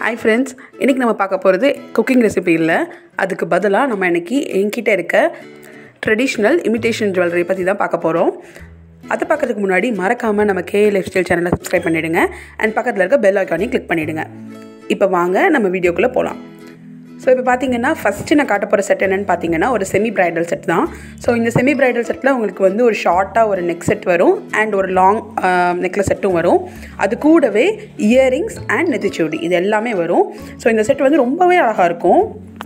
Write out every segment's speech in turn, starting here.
hi friends இன்றைக்கி நம்ம பார்க்க போகிறது குக்கிங் ரெசிபி இல்லை அதுக்கு பதிலாக நம்ம இன்றைக்கி என்கிட்ட இருக்க ட்ரெடிஷ்னல் இமிட்டேஷன் ஜுவல்லரி பற்றி தான் பார்க்க போகிறோம் அதை பார்க்கறதுக்கு முன்னாடி மறக்காமல் நம்ம கே லைஃப் ஸ்டைல் சேனலை சப்ஸ்கிரைப் பண்ணிவிடுங்க அண்ட் பக்கத்தில் இருக்க பெல் ஐக்கானையும் கிளிக் பண்ணிவிடுங்க இப்போ வாங்க நம்ம வீடியோக்குள்ளே போகலாம் ஸோ இப்போ பார்த்தீங்கன்னா ஃபஸ்ட்டு நான் காட்ட போகிற செட் என்னென்னு பார்த்தீங்கன்னா ஒரு செமி பிரைடல் செட் தான் ஸோ இந்த செமி பிரைடல் செட்டில் உங்களுக்கு வந்து ஒரு ஷார்ட்டாக ஒரு நெக் செட் வரும் அண்ட் ஒரு லாங் நெக்லஸ் செட்டும் வரும் அது கூடவே இயரிங்ஸ் அண்ட் நெத்திச்சூடி இது எல்லாமே வரும் ஸோ இந்த செட் வந்து ரொம்பவே அழகாக இருக்கும்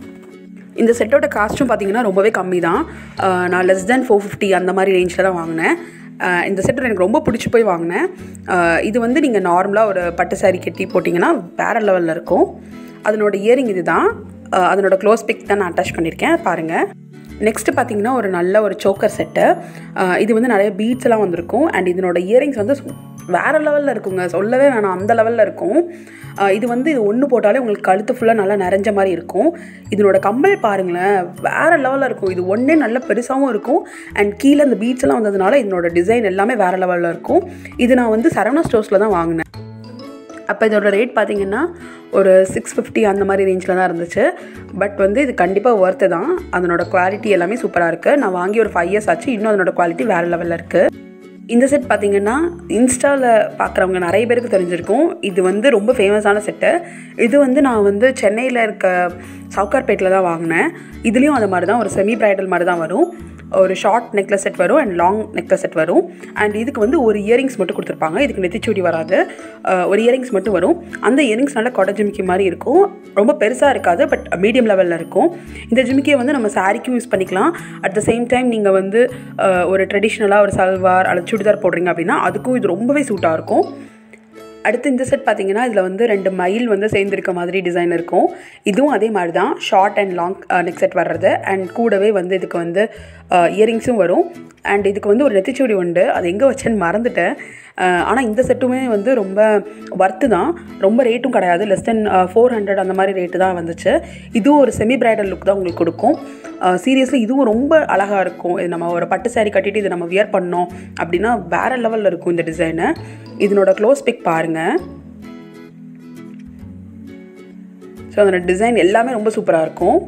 இந்த செட்டோட காஸ்ட்டும் பார்த்தீங்கன்னா ரொம்பவே கம்மி தான் அஹ் நான் லெஸ் தென் ஃபோர் ஃபிஃப்டி அந்த மாதிரி ரேஞ்சில் தான் வாங்கினேன் அஹ் இந்த செட் எனக்கு ரொம்ப பிடிச்சி போய் வாங்கினேன் அஹ் இது வந்து நீங்கள் நார்மலாக ஒரு பட்டு saree கட்டி போட்டிங்கன்னா வேறு லெவலில் இருக்கும் அதனோட இயரிங் இது தான் அதனோட க்ளோஸ் பிக் தான் நான் அட்டாச் பண்ணியிருக்கேன் பாருங்கள் நெக்ஸ்ட்டு பார்த்தீங்கன்னா ஒரு நல்ல ஒரு சோக்கர் செட்டு இது வந்து நிறைய பீட்ஸ் எல்லாம் வந்திருக்கும் அண்ட் இதனோட இயரிங்ஸ் வந்து சு- வேற லெவலில் இருக்குங்க சொல்லவே வேணாம் அந்த லெவலில் இருக்கும் அஹ் இது வந்து இது ஒன்று போட்டாலே உங்களுக்கு கழுத்து ஃபுல்லாக நல்லா நிறைஞ்ச மாதிரி இருக்கும் இதனோட கம்பல் பாருங்களேன் வேற லெவலில் இருக்கும் இது ஒன்றே நல்ல பெருசாகவும் இருக்கும் அண்ட் கீழே அந்த பீட்ஸ் எல்லாம் வந்ததுனால இதனோட டிசைன் எல்லாமே வேற லெவலில் இருக்கும் இது நான் வந்து சரவணா ஸ்டோர்ஸில் தான் வாங்கினேன் அப்போ இதோட ரேட் பார்த்தீங்கன்னா ஒரு சிக்ஸ் ஃபிஃப்டி அந்த மாதிரி ரேஞ்சில் தான் இருந்துச்சு பட் வந்து இது கண்டிப்பாக ஒர்த்து தான் அதனோட குவாலிட்டி எல்லாமே சூப்பராக இருக்குது நான் வாங்கி ஒரு ஃபைவ் இயர்ஸ் ஆச்சு இன்னும் அதனோட குவாலிட்டி வேறு லெவலில் இருக்குது இந்த செட் பார்த்தீங்கன்னா இன்ஸ்டாவில் பார்க்குறவங்க நிறைய பேருக்கு தெரிஞ்சிருக்கும் இது வந்து ரொம்ப ஃபேமஸான செட்டு இது வந்து நான் வந்து சென்னையில் இருக்க சவுகார்பேட்டில் தான் வாங்கினேன் இதுலேயும் அது மாதிரி தான் ஒரு செமி பிரைடல் மாதிரி தான் வரும் ஒரு ஷார்ட் நெக்லஸ் செட் வரும் அண்ட் லாங் நெக்லஸ் செட் வரும் அண்ட் இதுக்கு வந்து ஒரு இயரிங்ஸ் மட்டும் கொடுத்துருப்பாங்க இதுக்கு நெத்திச்சூடி வராது அஹ் ஒரு இயரிங்ஸ் மட்டும் வரும் அந்த இயரிங்ஸ் நல்லா கொடை ஜிமிக்கி மாதிரி இருக்கும் ரொம்ப பெருசாக இருக்காது பட் மீடியம் லெவலில் இருக்கும் இந்த ஜிமிக்கியை வந்து நம்ம சாரிக்கும் யூஸ் பண்ணிக்கலாம் அட் த சேம் டைம் நீங்கள் வந்து அஹ் ஒரு ட்ரெடிஷ்னலாக ஒரு சல்வார் அல்லது சுடிதார் போடுறீங்க அப்படின்னா அதுக்கும் இது ரொம்பவே சூட்டாக இருக்கும் அடுத்து இந்த செட் பார்த்தீங்கன்னா இதில் வந்து ரெண்டு மயில் வந்து சேர்ந்துருக்க மாதிரி டிசைன் இருக்கும் இதுவும் அதே மாதிரி தான் short and long neck set வர்றது அண்ட் கூடவே வந்து இதுக்கு வந்து இயரிங்ஸும் வரும் அண்ட் இதுக்கு வந்து ஒரு நெத்திச்சூடி உண்டு அது எங்கே வச்சேன்னு மறந்துட்டேன் ஆனால் இந்த செட்டுமே வந்து ரொம்ப ஒர்த்து தான் ரொம்ப ரேட்டும் கிடையாது லெஸ் தென் ஃபோர் ஹண்ட்ரட் அந்த மாதிரி ரேட்டு தான் வந்துச்சு இதுவும் ஒரு செமி பிரைடல் லுக் தான் உங்களுக்கு கொடுக்கும் சீரியஸ்லி இதுவும் ரொம்ப அழகாக இருக்கும் இது நம்ம ஒரு பட்டு saree கட்டிட்டு இதை நம்ம வியர் பண்ணோம் அப்படின்னா வேறு லெவலில் இருக்கும் இந்த டிசைனு இதனோட க்ளோஸ் பிக் பாருங்கள் ஸோ அதோட டிசைன் எல்லாமே ரொம்ப சூப்பராக இருக்கும்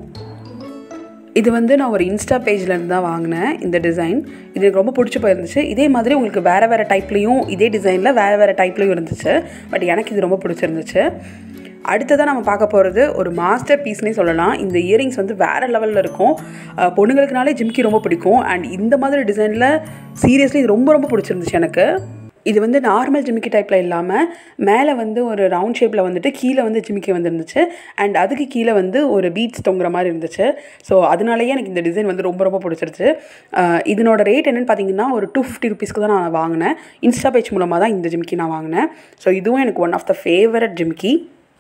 இது வந்து நான் ஒரு இன்ஸ்டா பேஜில் இருந்து தான் வாங்கினேன் இந்த டிசைன் இது எனக்கு ரொம்ப பிடிச்சி போயிருந்துச்சு இதே மாதிரி உங்களுக்கு வேறு வேறு டைப்லேயும் இதே டிசைனில் வேறு வேறு டைப்லேயும் இருந்துச்சு பட் எனக்கு இது ரொம்ப பிடிச்சிருந்துச்சு அடுத்ததாக நம்ம பார்க்க போகிறது ஒரு மாஸ்டர் பீஸ்னே சொல்லலாம் இந்த இயரிங்ஸ் வந்து வேறு லெவலில் இருக்கும் அஹ் பொண்ணுங்களுக்குனாலே ஜிம்கி ரொம்ப பிடிக்கும் அண்ட் இந்த மாதிரி டிசைனில் சீரியஸ்லி இது ரொம்ப ரொம்ப பிடிச்சிருந்துச்சு எனக்கு இது வந்து நார்மல் ஜிமிக்கி டைப்பில் இல்லாமல் மேலே வந்து ஒரு ரவுண்ட் ஷேப்பில் வந்துட்டு கீழே வந்து ஜிமிக்கி வந்துருந்துச்சு அண்ட் அதுக்கு கீழே வந்து ஒரு பீட்ஸ் தொங்குற மாதிரி இருந்துச்சு ஸோ அதனாலேயே எனக்கு இந்த டிசைன் வந்து ரொம்ப ரொம்ப பிடிச்சிருச்சு அஹ் இதனோட ரேட் என்னென்னு பார்த்தீங்கன்னா ஒரு டூ ஃபிஃப்டி ருபீஸ்க்கு தான் நான் வாங்கினேன் இன்ஸ்டா பேஜ் மூலமாக தான் இந்த ஜிமிக்கி நான் வாங்கினேன் ஸோ இதுவும் எனக்கு ஒன் ஆஃப் த ஃபேவரட் ஜிமிக்கி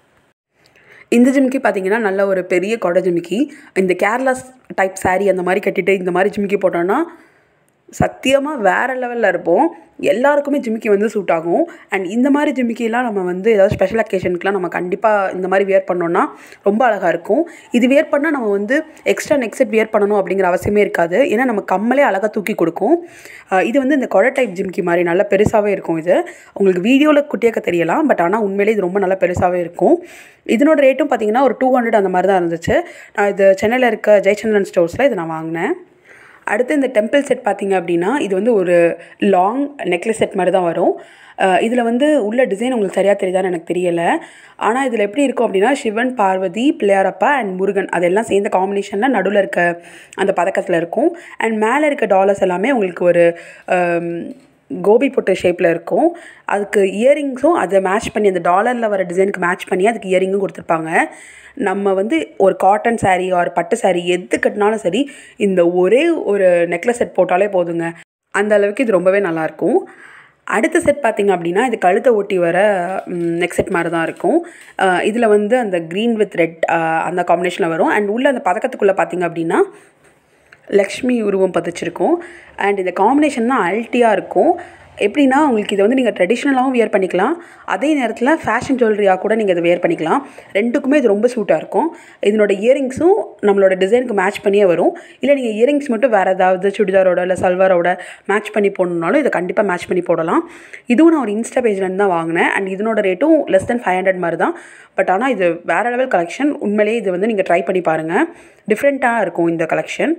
இந்த ஜிமிக்கி பார்த்தீங்கன்னா நல்ல ஒரு பெரிய கொடை ஜிமிக்கி இந்த கேரளா டைப் saree அந்த மாதிரி கட்டிட்டு இந்த மாதிரி ஜிமிக்கி போட்டோன்னா சத்தியமாக வேறு லெவலில் இருப்போம் எல்லாருக்குமே ஜிமிக்கி வந்து சூட் ஆகும் அண்ட் இந்த மாதிரி ஜிமிக்கிலாம் நம்ம வந்து ஏதாவது ஸ்பெஷல் அக்கேஷனுக்குலாம் நம்ம கண்டிப்பாக இந்த மாதிரி வியர் பண்ணோன்னா ரொம்ப அழகாக இருக்கும் இது வியர் பண்ணால் நம்ம வந்து எக்ஸ்ட்ரா நெக்ஸ்ட் வியர் பண்ணணும் அப்படிங்கிற அவசியமே இருக்காது ஏன்னா நம்ம கம்மலே அழகாக தூக்கி கொடுக்கும் அஹ் இது வந்து இந்த கொடை டைப் ஜிமிக்கி மாதிரி நல்லா பெருசாகவே இருக்கும் இது உங்களுக்கு வீடியோவில் குட்டியாக்க தெரியலாம் பட் ஆனால் உண்மையிலே இது ரொம்ப நல்லா பெருசாகவே இருக்கும் இதனோட ரேட்டும் பார்த்தீங்கன்னா ஒரு டூ ஹண்ட்ரட் அந்த மாதிரி தான் இருந்துச்சு நான் இது சென்னையில் இருக்க ஜெயச்சந்திரன் ஸ்டோர்ஸில் இதை நான் வாங்கினேன் அடுத்து இந்த டெம்பிள் செட் பார்த்தீங்க அப்படின்னா இது வந்து ஒரு லாங் நெக்லஸ் செட் மாதிரி தான் வரும் இதில் வந்து உள்ள டிசைன் உங்களுக்கு சரியாக தெரியுதான்னு எனக்கு தெரியலை ஆனால் இதில் எப்படி இருக்கும் அப்படின்னா சிவன் பார்வதி பிள்ளையாரப்பா அண்ட் முருகன் அதெல்லாம் சேர்ந்த காம்பினேஷனில் நடுவில் இருக்க அந்த பதக்கத்தில் இருக்கும் அண்ட் மேலே இருக்க டாலர்ஸ் எல்லாமே உங்களுக்கு ஒரு ஆம், கோபி பொட்டு ஷேப்பில் இருக்கும் அதுக்கு இயரிங்ஸும் அதை மேட்ச் பண்ணி அந்த டாலரில் வர டிசைனுக்கு மேட்ச் பண்ணி அதுக்கு இயரிங்கும் கொடுத்துருப்பாங்க நம்ம வந்து ஒரு காட்டன் saree ஒரு பட்டு saree எது கட்டினாலும் சரி இந்த ஒரே ஒரு நெக்லஸ் செட் போட்டாலே போதுங்க அந்த அளவுக்கு இது ரொம்பவே நல்லாயிருக்கும் அடுத்த செட் பார்த்திங்க அப்படின்னா இது கழுத்தை ஒட்டி வர நெக் செட் மாதிரி தான் இருக்கும் இதில் வந்து அந்த க்ரீன் வித் ரெட் அந்த காம்பினேஷனில் வரும் அண்ட் உள்ள அந்த பதக்கத்துக்குள்ளே பார்த்திங்க அப்படின்னா லக்ஷ்மி உருவம் பதிச்சிருக்கும் அண்ட் இந்த காம்பினேஷன் தான் அல்ட்டியாக இருக்கும் எப்படின்னா உங்களுக்கு இதை வந்து நீங்கள் ட்ரெடிஷ்னலாகவும் வியர் பண்ணிக்கலாம் அதே நேரத்தில் ஃபேஷன் ஜுவல்லரியாக கூட நீங்கள் இதை வியர் பண்ணிக்கலாம் ரெண்டுக்குமே இது ரொம்ப சூட்டாக இருக்கும் இதனோட இயரிங்ஸும் நம்மளோட டிசைனுக்கு மேட்ச் பண்ணியே வரும் இல்லை நீங்கள் இயரிங்ஸ் மட்டும் வேறு ஏதாவது சுடிதாரோட இல்லை சல்வாரோட மேட்ச் பண்ணி போடணுன்னாலும் இதை கண்டிப்பாக மேட்ச் பண்ணி போடலாம் இதுவும் நான் ஒரு இன்ஸ்டா பேஜ்லேருந்து தான் வாங்கினேன் அண்ட் இதனோட ரேட்டும் லெஸ் தென் ஃபைவ் ஹண்ட்ரட் மாதிரி தான் பட் ஆனால் இது வேறு லெவல் கலெக்ஷன் உண்மையிலேயே இது வந்து நீங்கள் ட்ரை பண்ணி பாருங்கள் டிஃப்ரெண்ட்டாக இருக்கும் இந்த கலெக்ஷன்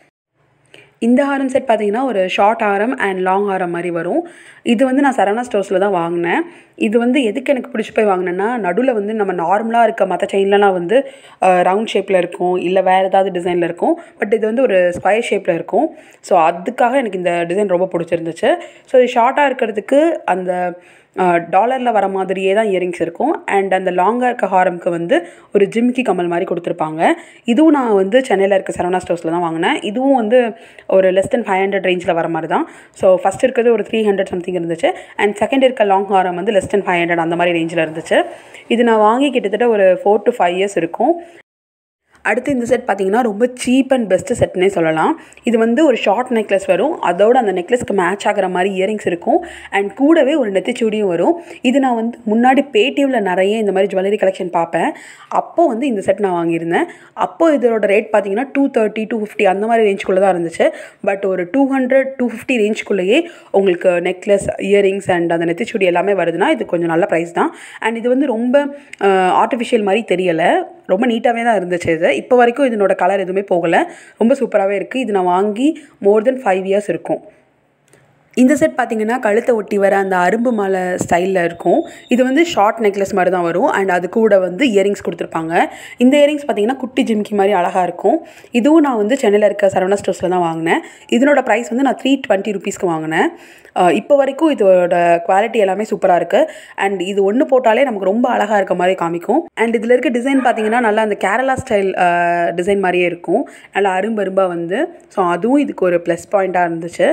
இந்த ஹாரம் செட் பார்த்தீங்கன்னா ஒரு ஷார்ட் ஹாரம் அண்ட் லாங் ஹாரம் மாதிரி வரும் இது வந்து நான் சரவணா ஸ்டோர்ஸில் தான் வாங்கினேன் இது வந்து எதுக்கு எனக்கு பிடிச்சி போய் வாங்கினேன்னா நடுவில் வந்து நம்ம நார்மலாக இருக்க மற்ற செயின்லலாம் வந்து ரவுண்ட் ஷேப்பில் இருக்கும் இல்லை வேறு ஏதாவது டிசைனில் இருக்கும் பட் இது வந்து ஒரு ஸ்கொயர் ஷேப்பில் இருக்கும் ஸோ அதுக்காக எனக்கு இந்த டிசைன் ரொம்ப பிடிச்சிருந்துச்சு ஸோ இது ஷார்ட்டாக இருக்கிறதுக்கு அந்த டாலரில் வர மாதிரியே தான் இயரிங்ஸ் இருக்கும் அண்ட் அந்த லாங்காக இருக்க ஹாரம்க்கு வந்து ஒரு ஜிம்கி கமல் மாதிரி கொடுத்துருப்பாங்க இதுவும் நான் வந்து சென்னையில் இருக்க சரவணா ஸ்டோர்ஸில் தான் வாங்கினேன் இதுவும் வந்து ஒரு லெஸ் தென் ஃபைவ் ஹண்ட்ரட் ரேஞ்சில் வர மாதிரி தான் ஸோ ஃபஸ்ட் இருக்கிறது ஒரு த்ரீ ஹண்ட்ரட் சம்திங் இருந்துச்சு அண்ட் செகண்ட் இருக்க லாங் ஹாரம் வந்து லெஸ் தென் ஃபைவ் ஹண்ட்ரட் அந்த மாதிரி ரேஞ்சில் இருந்துச்சு இது நான் வாங்கி கிட்டத்தட்ட ஒரு ஃபோர் டு ஃபைவ் இயர்ஸ் இருக்கும் அடுத்து இந்த செட் பார்த்தீங்கன்னா ரொம்ப சீப் அண்ட் பெஸ்ட்டு செட்னே சொல்லலாம் இது வந்து ஒரு ஷார்ட் நெக்லஸ் வரும் அதோட அந்த நெக்லஸ்க்கு மேட்ச் ஆகிற மாதிரி இயரிங்ஸ் இருக்கும் அண்ட் கூடவே ஒரு நெத்திச்சூடியும் வரும் இது நான் வந்து முன்னாடி பேடிஎம்மில் நிறைய இந்த மாதிரி ஜுவல்லரி கலெக்ஷன் பார்ப்பேன் அப்போது வந்து இந்த செட் நான் வாங்கியிருந்தேன் அப்போது இதோட ரேட் பார்த்தீங்கன்னா டூ தேர்ட்டி டூ ஃபிஃப்டி அந்த மாதிரி ரேஞ்சுக்குள்ளே தான் இருந்துச்சு பட் ஒரு டூ ஹண்ட்ரட் டூ ஃபிஃப்டி ரேஞ்சுக்குள்ளேயே உங்களுக்கு நெக்லஸ் இயரிங்ஸ் அண்ட் அந்த நெத்திச்சூடி எல்லாமே வருதுன்னா இது கொஞ்சம் நல்ல ப்ரைஸ் தான் அண்ட் இது வந்து ரொம்ப ஆர்டிஃபிஷியல் மாதிரி தெரியலை ரொம்ப நீட்டாகவே தான் இருந்துச்சு இது இப்போ வரைக்கும் இதனோட கலர் எதுவுமே போகலை ரொம்ப சூப்பராகவே இருக்குது இது நான் வாங்கி மோர் தென் ஃபைவ் இயர்ஸ் இருக்கும் இந்த செட் பார்த்திங்கன்னா கழுத்தை ஒட்டி வர அந்த அரும்பு மாலை ஸ்டைலில் இருக்கும் இது வந்து ஷார்ட் நெக்லஸ் மாதிரி தான் வரும் அண்ட் அது கூட வந்து இயரிங்ஸ் கொடுத்துருப்பாங்க இந்த இயரிங்ஸ் பார்த்திங்கன்னா குட்டி ஜிம்கி மாதிரி அழகாக இருக்கும் இதுவும் நான் வந்து சென்னையில் இருக்க சரவணா ஸ்டோர்ஸில் தான் வாங்கினேன் இதனோட ப்ரைஸ் வந்து நான் த்ரீ டுவெண்ட்டி ருபீஸ்க்கு வாங்கினேன் இப்போ வரைக்கும் இதோட குவாலிட்டி எல்லாமே சூப்பராக இருக்குது அண்ட் இது ஒன்று போட்டாலே நமக்கு ரொம்ப அழகாக இருக்க மாதிரி காமிக்கும் அண்ட் இதில் இருக்க டிசைன் பார்த்திங்கன்னா நல்லா அந்த கேரளா ஸ்டைல் டிசைன் மாதிரியே இருக்கும் நல்லா அரும்பு அரும்பாக வந்து ஸோ அதுவும் இதுக்கு ஒரு ப்ளஸ் பாயிண்ட்டாக இருந்துச்சு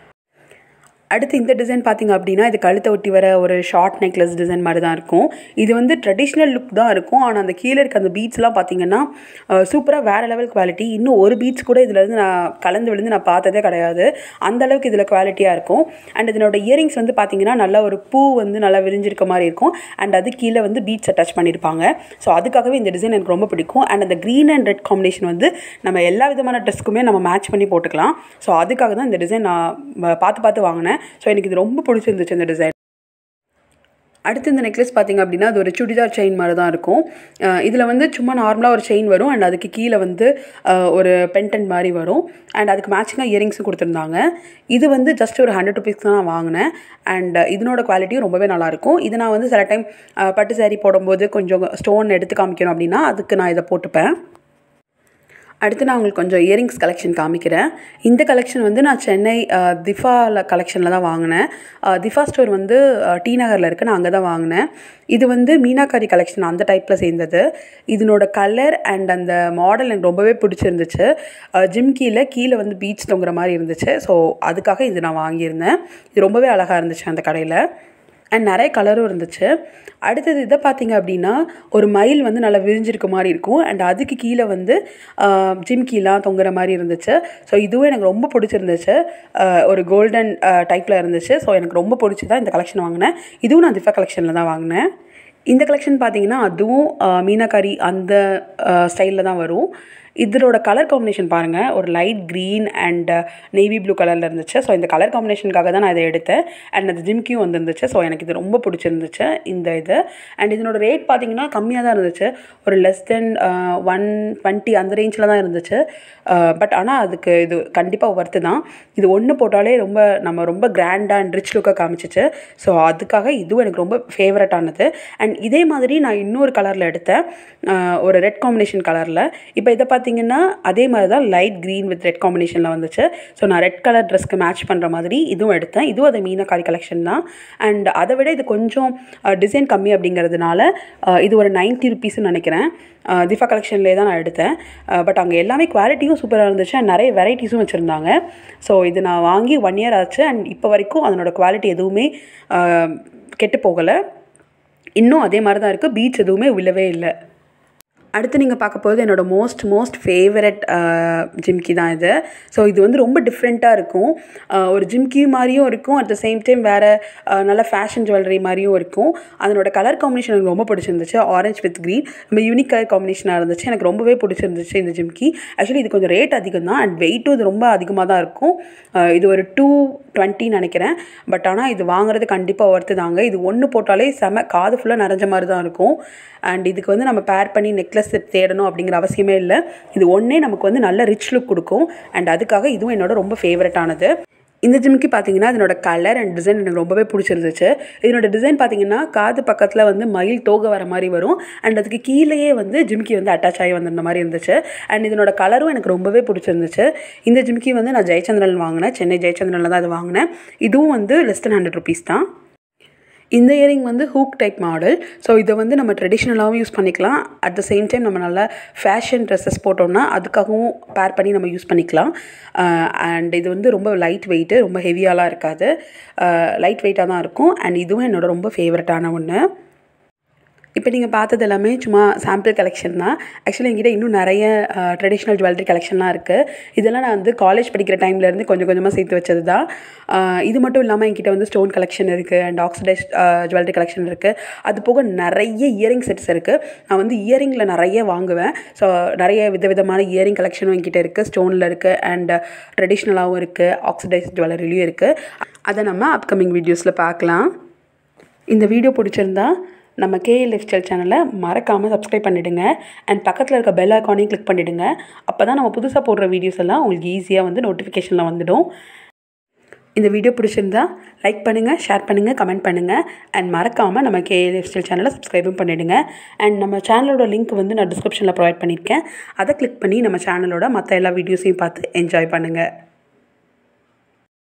அடுத்து இந்த டிசைன் பார்த்திங்க அப்படின்னா இது கழுத்தை ஒட்டி வர ஒரு ஷார்ட் நெக்லஸ் டிசைன் மாதிரி தான் இருக்கும் இது வந்து ட்ரெடிஷ்னல் லுக் தான் இருக்கும் ஆனால் அந்த கீழே இருக்க அந்த பீட்ஸ்லாம் பார்த்திங்கன்னா சூப்பராக வேறு லெவல் குவாலிட்டி இன்னும் ஒரு பீட்ஸ் கூட இதில் இருந்து நான் கலந்து விழுந்து நான் பார்த்ததே கிடையாது அந்த அளவுக்கு இதில் குவாலிட்டியாக இருக்கும் அண்ட் இதனோட இயரிங்ஸ் வந்து பார்த்திங்கன்னா நல்லா ஒரு பூ வந்து நல்லா விரிஞ்சிருக்க மாதிரி இருக்கும் அண்ட் அது கீழே வந்து பீட்ஸ் அட்டாச் பண்ணியிருப்பாங்க ஸோ அதுக்காகவே இந்த டிசைன் எனக்கு ரொம்ப பிடிக்கும் அண்ட் அந்த க்ரீன் அண்ட் ரெட் காம்பினேஷன் வந்து நம்ம எல்லா விதமான ட்ரெஸ்க்குமே நம்ம மேட்ச் பண்ணி போட்டுக்கலாம் ஸோ அதுக்காக தான் இந்த டிசைன் நான் பார்த்து பார்த்து வாங்கினேன் ஸோ எனக்கு இது ரொம்ப பிடிச்சிருந்துச்சு இந்த டிசைன் அடுத்து இந்த நெக்லஸ் பார்த்திங்க அப்படின்னா அது ஒரு சுடிதார் செயின் மாதிரி தான் இருக்கும் இதில் வந்து சும்மா நார்மலாக ஒரு செயின் வரும் அண்ட் அதுக்கு கீழே வந்து ஒரு பென்டென்ட் மாதிரி வரும் அண்ட் அதுக்கு மேட்சிங்காக இயரிங்ஸும் கொடுத்துருந்தாங்க இது வந்து ஜஸ்ட் ஒரு ஹண்ட்ரட் ருபீஸ்க்கு தான் நான் வாங்கினேன் அண்ட் இதனோட குவாலிட்டியும் ரொம்பவே நல்லாயிருக்கும் இது நான் வந்து சில டைம் பட்டு சாரீ போடும்போது கொஞ்சம் ஸ்டோன் எடுத்து காமிக்கணும் அப்படின்னா அதுக்கு நான் இதை போட்டுப்பேன் அடுத்து நான் உங்களுக்கு கொஞ்சம் இயரிங்ஸ் கலெக்ஷன் காமிக்கிறேன் இந்த கலெக்ஷன் வந்து நான் சென்னை திஃபாவில் கலெக்ஷனில் தான் வாங்கினேன் திஃபா ஸ்டோர் வந்து டி நகரில் இருக்குது நான் அங்கே தான் வாங்கினேன் இது வந்து மீனாக்காரி கலெக்ஷன் அந்த டைப்பில் சேர்ந்தது இதனோட கலர் அண்ட் அந்த மாடல் எனக்கு ரொம்பவே பிடிச்சிருந்துச்சு ஜிம்கியில் கீழே வந்து பீச் தொங்குற மாதிரி இருந்துச்சு ஸோ அதுக்காக இது நான் வாங்கியிருந்தேன் இது ரொம்பவே அழகாக இருந்துச்சு அந்த கடையில் அண்ட் நிறைய கலரும் இருந்துச்சு அடுத்தது இதை பார்த்தீங்க அப்படின்னா ஒரு மயில் வந்து நல்லா விரிஞ்சிருக்க மாதிரி இருக்கும் அண்ட் அதுக்கு கீழே வந்து ஜிம்கிலாம் தொங்குற மாதிரி இருந்துச்சு ஸோ இதுவும் எனக்கு ரொம்ப பிடிச்சிருந்துச்சு ஒரு கோல்டன் டைப்பில் இருந்துச்சு ஸோ எனக்கு ரொம்ப பிடிச்சி தான் இந்த கலெக்ஷன் வாங்கினேன் இதுவும் நான் திஃபா கலெக்ஷனில் தான் வாங்கினேன் இந்த கலெக்ஷன் பார்த்தீங்கன்னா அதுவும் மீனாக்காரி அந்த ஸ்டைலில் தான் வரும் இதனோட கலர் காம்பினேஷன் பாருங்கள் ஒரு light green and navy blue கலரில் இருந்துச்சு ஸோ இந்த கலர் காம்பினேஷனுக்காக தான் நான் இதை எடுத்தேன் அண்ட் அது ஜிம்கியும் வந்துருந்துச்சு ஸோ எனக்கு இது ரொம்ப பிடிச்சிருந்துச்சு இந்த இது அண்ட் இதனோட ரேட் பார்த்தீங்கன்னா கம்மியாக தான் இருந்துச்சு ஒரு லெஸ் தென் ஒன் டுவெண்ட்டி அந்த ரேஞ்சில் தான் இருந்துச்சு பட் ஆனால் அதுக்கு இது கண்டிப்பாக ஒர்த்து தான் இது ஒன்று போட்டாலே ரொம்ப நம்ம ரொம்ப கிராண்டாக அண்ட் ரிச் லுக்காக காமிச்சிச்சு ஸோ அதுக்காக இதுவும் எனக்கு ரொம்ப ஃபேவரட்டானது அண்ட் இதே மாதிரி நான் இன்னொரு கலரில் எடுத்தேன் ஒரு ரெட் காம்பினேஷன் கலரில் இப்போ இதை பார்த்தீங்கன்னா அதே மாதிரி தான் லைட் க்ரீன் வித் ரெட் காம்பினேஷனில் வந்துச்சு ஸோ நான் ரெட் கலர் ட்ரெஸ்க்கு மேட்ச் பண்ணுற மாதிரி இதுவும் எடுத்தேன் இதுவும் அது மீனக்காரி கலெக்ஷன் தான் அண்ட் அதை விட இது கொஞ்சம் டிசைன் கம்மி அப்படிங்கிறதுனால இது ஒரு நைன்ட்டி ருபீஸ்னு நினைக்கிறேன் திஃபா கலெக்ஷன்லேயே தான் நான் எடுத்தேன் பட் அங்கே எல்லாமே குவாலிட்டியும் சூப்பராக இருந்துச்சு அண்ட் நிறைய வெரைட்டிஸும் வச்சுருந்தாங்க ஸோ இது நான் வாங்கி ஒன் இயர் ஆச்சு அண்ட் இப்போ வரைக்கும் அதனோட குவாலிட்டி எதுவுமே கெட்டு போகலை இன்னும் அதே மாதிரி தான் இருக்குது பீச் எதுவுமே விழவே இல்லை அடுத்து நீங்கள் பார்க்க போகிறது என்னோடய மோஸ்ட் மோஸ்ட் ஃபேவரட் ஜிம்கி தான் இது ஸோ இது வந்து ரொம்ப டிஃப்ரெண்ட்டாக இருக்கும் அஹ், ஒரு ஜிம்கி மாதிரியும் இருக்கும் அட் த சேம் டைம் வேறு நல்ல ஃபேஷன் ஜுவல்லரி மாதிரியும் இருக்கும் அதனோட கலர் காம்பினேஷன் எனக்கு ரொம்ப பிடிச்சிருந்துச்சு ஆரஞ்ச் வித் க்ரீன் ரொம்ப யூனிக் கலர் காம்பினேஷனாக இருந்துச்சு எனக்கு ரொம்பவே பிடிச்சிருந்துச்சு இந்த ஜிம்கி ஆக்சுவலி இது கொஞ்சம் ரேட் அதிகம் தான் அண்ட் வெயிட்டும் இது ரொம்ப அதிகமாக தான் இருக்கும் அஹ், இது ஒரு டூ டுவெண்ட்டி நினைக்கிறேன் பட் ஆனால் இது வாங்குறது கண்டிப்பாக ஒர்த்து தாங்க இது ஒன்று போட்டாலே செம காது ஃபுல்லாக நிறைஞ்ச மாதிரி தான் இருக்கும் அண்ட் இதுக்கு வந்து நம்ம பேர் பண்ணி நெக்லஸ் தேடணும் அப்படிங்கிற அவசியமே இல்லை இது ஒன்றே நமக்கு வந்து நல்ல ரிச் லுக் கொடுக்கும் அண்ட் அதுக்காக இதுவும் என்னோட ரொம்ப ஃபேவரட்டானது இந்த ஜிம்க்கு பார்த்தீங்கன்னா இதனோட கலர் அண்ட் டிசைன் எனக்கு ரொம்பவே பிடிச்சிருந்துச்சு இதனோட டிசைன் பார்த்தீங்கன்னா காது பக்கத்தில் வந்து மயில் தோகை வர மாதிரி வரும் அண்ட் அதுக்கு கீழேயே வந்து ஜிம்கி வந்து அட்டாச் ஆகி வந்திருந்த மாதிரி இருந்துச்சு அண்ட் இதனோட கலரும் எனக்கு ரொம்பவே பிடிச்சிருந்துச்சு இந்த ஜிம்கி வந்து நான் ஜெயச்சந்திரன் வாங்கினேன் சென்னை ஜெயச்சந்திரனில் தான் இது வாங்கினேன் இதுவும் வந்து லெஸ் தென் ஹண்ட்ரட் ருபீஸ் தான் இந்த இயரிங் வந்து ஹூக் டைப் மாடல் ஸோ இதை வந்து நம்ம ட்ரெடிஷ்னலாகவும் யூஸ் பண்ணிக்கலாம் அட் த சேம் டைம் நம்ம நல்லா ஃபேஷன் ட்ரெஸ்ஸஸ் போட்டோம்னா அதுக்காகவும் பேர் பண்ணி நம்ம யூஸ் பண்ணிக்கலாம் அண்ட் இது வந்து ரொம்ப லைட் வெயிட்டு ரொம்ப ஹெவியாலாம் இருக்காது லைட் வெயிட்டாக தான் இருக்கும் அண்ட் இதுவும் என்னோட ரொம்ப ஃபேவரட்டான ஒன்று இப்போ நீங்கள் பார்த்தது எல்லாமே சும்மா சாம்பிள் கலெக்ஷன் தான் ஆக்சுவலி என்கிட்ட இன்னும் நிறைய ட்ரெடிஷ்னல் ஜுவல்லரி கலெக்ஷன்லாம் இருக்குது இதெல்லாம் நான் வந்து காலேஜ் படிக்கிற டைம்லேருந்து கொஞ்சம் கொஞ்சமாக சேர்த்து வச்சது தான் அஹ் இது மட்டும் இல்லாமல் என்கிட்ட வந்து ஸ்டோன் கலெக்ஷன் இருக்குது அண்ட் ஆக்சிடைஸ் ஜுவல்லரி கலெக்ஷன் இருக்குது அது போக நிறைய இயரிங் செட்ஸ் இருக்குது நான் வந்து இயரிங்கில் நிறைய வாங்குவேன் ஸோ நிறைய விதவிதமான இயரிங் கலெக்ஷனும் என்கிட்ட இருக்குது ஸ்டோனில் இருக்குது அண்ட் ட்ரெடிஷ்னலாகவும் இருக்குது ஆக்சிடைஸ் ஜுவல்லரிலையும் இருக்குது அதை நம்ம அப்கமிங் வீடியோஸில் பார்க்கலாம் இந்த வீடியோ பிடிச்சிருந்தா நம்ம கேஎல் லைஃப் ஸ்டைல் சேனலை மறக்காமல் சப்ஸ்கிரைப் பண்ணிவிடுங்க அண்ட் பக்கத்தில் இருக்க பெல் ஐக்கானையும் கிளிக் பண்ணிவிடுங்க அப்போ தான் நம்ம புதுசாக போடுற வீடியோஸ் எல்லாம் உங்களுக்கு ஈஸியாக வந்து நோட்டிஃபிகேஷனில் வந்துடும் இந்த வீடியோ பிடிச்சிருந்தா லைக் பண்ணுங்கள் ஷேர் பண்ணுங்கள் கமெண்ட் பண்ணுங்கள் அண்ட் மறக்காமல் நம்ம கேஎல் லைஃப் ஸ்டைல் சேனலை சப்ஸ்கிரைபும் பண்ணிவிடுங்க அண்ட் நம்ம சேனலோட லிங்க் வந்து நான் டிஸ்கிரிப்ஷனில் ப்ரொவைட் பண்ணியிருக்கேன் அதை கிளிக் பண்ணி நம்ம சேனலோட மற்ற எல்லா வீடியோஸையும் பார்த்து என்ஜாய் பண்ணுங்கள்